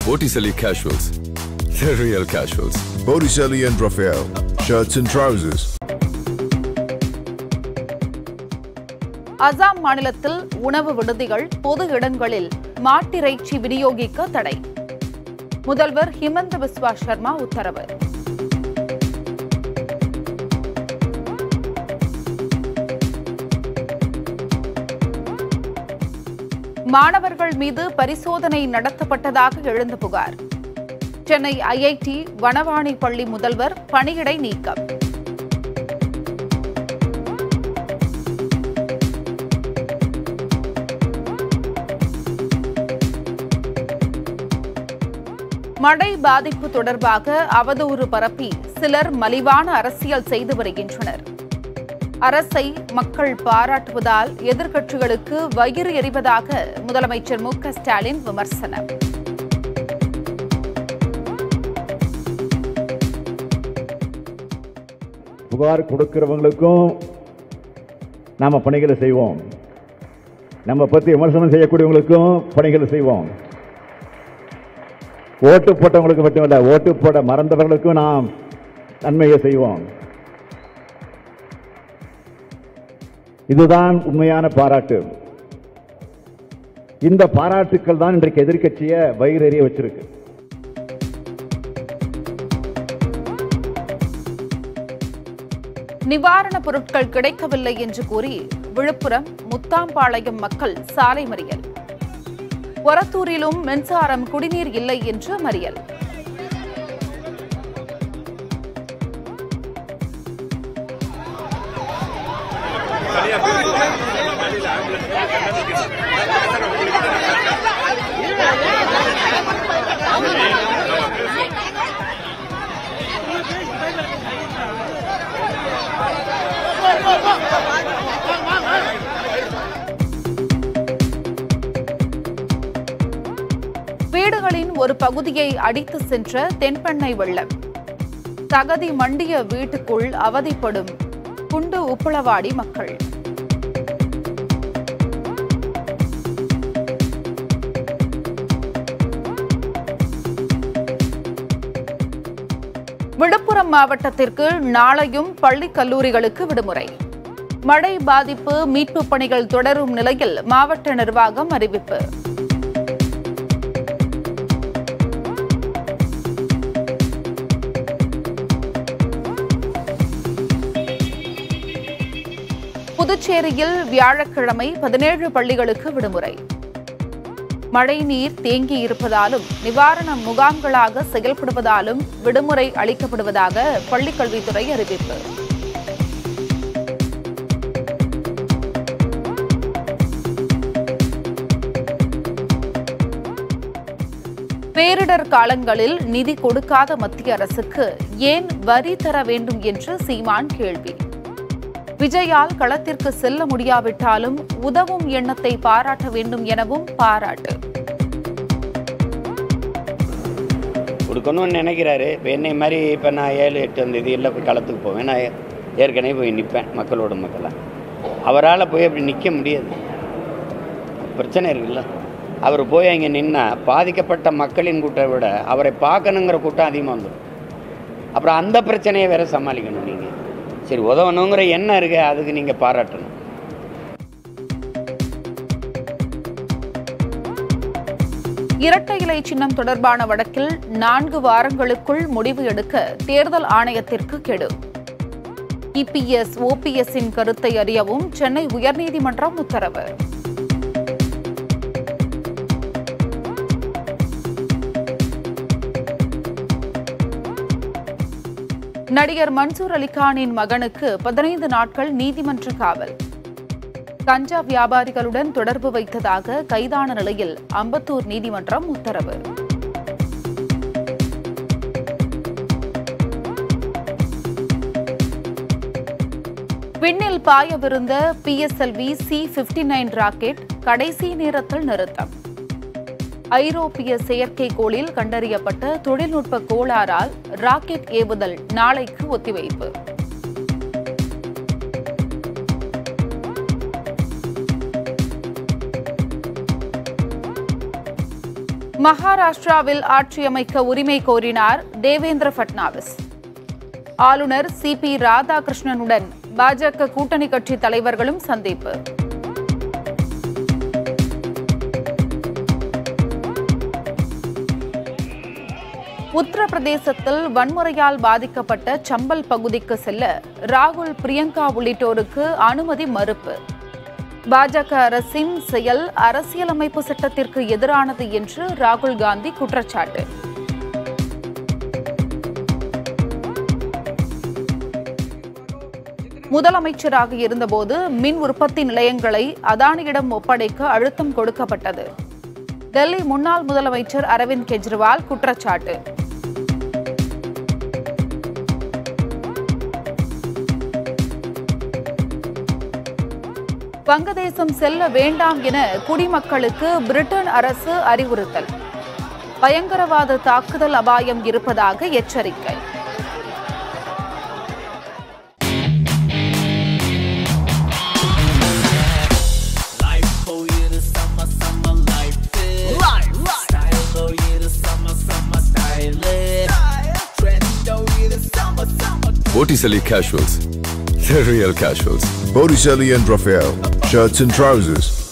Botticelli Casuals. The real casuals. Botticelli and Raphael, shirts and trousers. Assam மாநிலத்தில் உணவு விடுதிகள் பொது இடங்களில் மாட்டிறைச்சி விநியோகிக்க தடை முதல்வர் ஹிமந்த பிஸ்வா சர்மா உத்தரவு மாணவர்கள் மீது பரிசோதனை நடத்தப்பட்டதாக எழுந்த புகார் சென்னை ஐஐடி வனவாணி பள்ளி முதல்வர் பணியிடை நீக்கம் மழை பாதிப்பு தொடர்பாக அவதூறு பரப்பி சிலர் மலிவான அரசியல் செய்து வருகின்றனர் அரசை மக்கள் பாராட்டுவதால் எதிர்க்கட்சிகளுக்கு வயிறு எறிவதாக முதலமைச்சர் மு க ஸ்டாலின் விமர்சனம் புகார் கொடுக்கிறவங்களுக்கும் நாம பணிகளை செய்வோம் நம்ம பத்தி விமர்சனம் செய்யக்கூடியவங்களுக்கும் பணிகளை செய்வோம் ஓட்டு போட்டவங்களுக்கு மட்டுமல்ல ஓட்டு போட மறந்தவர்களுக்கும் நாம் நன்மையை செய்வோம் இதுதான் உண்மையான பாராட்டு இந்த பாராட்டுக்கள் தான் இன்றைக்கு எதிர்க்கட்சியை வயிறெறிய வச்சிருக்கு நிவாரணப் பொருட்கள் கிடைக்கவில்லை என்று கூறி விழுப்புரம் முத்தாம்பாளையம் மக்கள் சாலை மறியல் ஒரத்தூரிலும் மின்சாரம் குடிநீர் இல்லை என்று மறியல் வீடுகளின் ஒரு பகுதியை அடித்து சென்ற தென்பெண்ணை வெள்ளம் தகதி மண்டிய வீட்டுக்குள் அவதிப்படும் குண்டு உப்பளவாடி மக்கள் விழுப்புரம் மாவட்டத்திற்கு நாளையும் பள்ளி கல்லூரிகளுக்கு விடுமுறை மழை பாதிப்பு மீட்புப் பணிகள் தொடரும் நிலையில் மாவட்ட நிர்வாகம் அறிவிப்பு புதுச்சேரியில் வியாழக்கிழமை பதினேழு பள்ளிகளுக்கு விடுமுறை மழைநீர் தேங்கி இருப்பதாலும் நிவாரண முகாம்களாக செயல்படுவதாலும் விடுமுறை அளிக்கப்படுவதாக பள்ளிக்கல்வித்துறை அறிவிப்பு பேரிடர் காலங்களில் நிதி கொடுக்காத மத்திய அரசுக்கு ஏன் வரி தர வேண்டும் என்று சீமான் கேள்வி விஜயால் களத்திற்கு செல்ல முடியாவிட்டாலும் உதவும் எண்ணத்தை பாராட்ட வேண்டும் எனவும் பாராட்டு கொடுக்கணும்னு நினைக்கிறாரு இப்போ என்னை மாதிரி இப்போ நான் ஏழு எட்டு அந்த இது இல்லை போய் களத்துக்கு போவேன் நான் ஏற்கனவே போய் நிற்பேன் மக்களோட மக்களாக அவரால் போய் அப்படி நிற்க முடியாது பிரச்சனை இருக்குல்ல அவர் போய் அங்கே நின்னா பாதிக்கப்பட்ட மக்களின் கூட்டத்தை விட அவரை பார்க்கணுங்கிற கூட்டம் அதிகமாக வந்துடும் அப்புறம் அந்த பிரச்சனையை வேற சமாளிக்கணும் நீங்கள் சரி உதவணுங்கிற எண்ணம் இருக்கு அதுக்கு நீங்கள் பாராட்டணும் இரட்டை இலை சின்னம் தொடர்பான வழக்கில் நான்கு வாரங்களுக்குள் முடிவு எடுக்க தேர்தல் ஆணையத்திற்கு கெடு இபிஎஸ் ஓபிஎஸ்ஸின் கருத்தை அறியவும் சென்னை உயர்நீதிமன்றம் உத்தரவு நடிகர் மன்சூர் அலிகானின் மகனுக்கு பதினைந்து நாட்கள் நீதிமன்ற காவல் கஞ்சா வியாபாரிகளுடன் தொடர்பு வைத்ததாக கைதான நிலையில் அம்பத்தூர் நீதிமன்றம் உத்தரவு விண்ணில் பாயவிருந்த PSLV C fifty nine rocket கடைசி நேரத்தில் நிறுத்தம் ஐரோப்பிய செயற்கைக்கோளில் கண்டறியப்பட்ட தொழில்நுட்ப கோளாறால் ராக்கெட் ஏவுதல் நாளைக்கு ஒத்திவைப்பு மகாராஷ்டிராவில் ஆட்சியமைக்க உரிமை கோரினார் தேவேந்திர ஃபட்னாவிஸ் ஆளுநர் சி பி ராதாகிருஷ்ணனுடன் பாஜக கூட்டணி கட்சி தலைவர்களும் சந்திப்பு உத்தரப்பிரதேசத்தில் வன்முறையால் பாதிக்கப்பட்ட சம்பல் பகுதிக்கு செல்ல ராகுல் பிரியங்கா உள்ளிட்டோருக்கு அனுமதி மறுப்பு பாஜக அரசின் செயல் அரசியலமைப்பு சட்டத்திற்கு எதிரானது என்று ராகுல் காந்தி குற்றச்சாட்டு முதலமைச்சராக இருந்தபோது மின் உற்பத்தி நிலையங்களை அதானியிடம் ஒப்படைக்க அழுத்தம் கொடுக்கப்பட்டது டெல்லி முன்னாள் முதலமைச்சர் அரவிந்த் கெஜ்ரிவால் குற்றச்சாட்டு வங்கதேசம் செல்ல வேண்டாம் என குடிமக்களுக்கு பிரிட்டன் அரசு அறிவுறுத்தல் பயங்கரவாத தாக்குதல் அபாயம் இருப்பதாக எச்சரிக்கை Life for you the summer, summer life it. Life, Style for you the summer, summer style it. Trend for you the summer, summer. Botticelli Casuals. The real casuals. Botticelli and Raphael, shirts and trousers.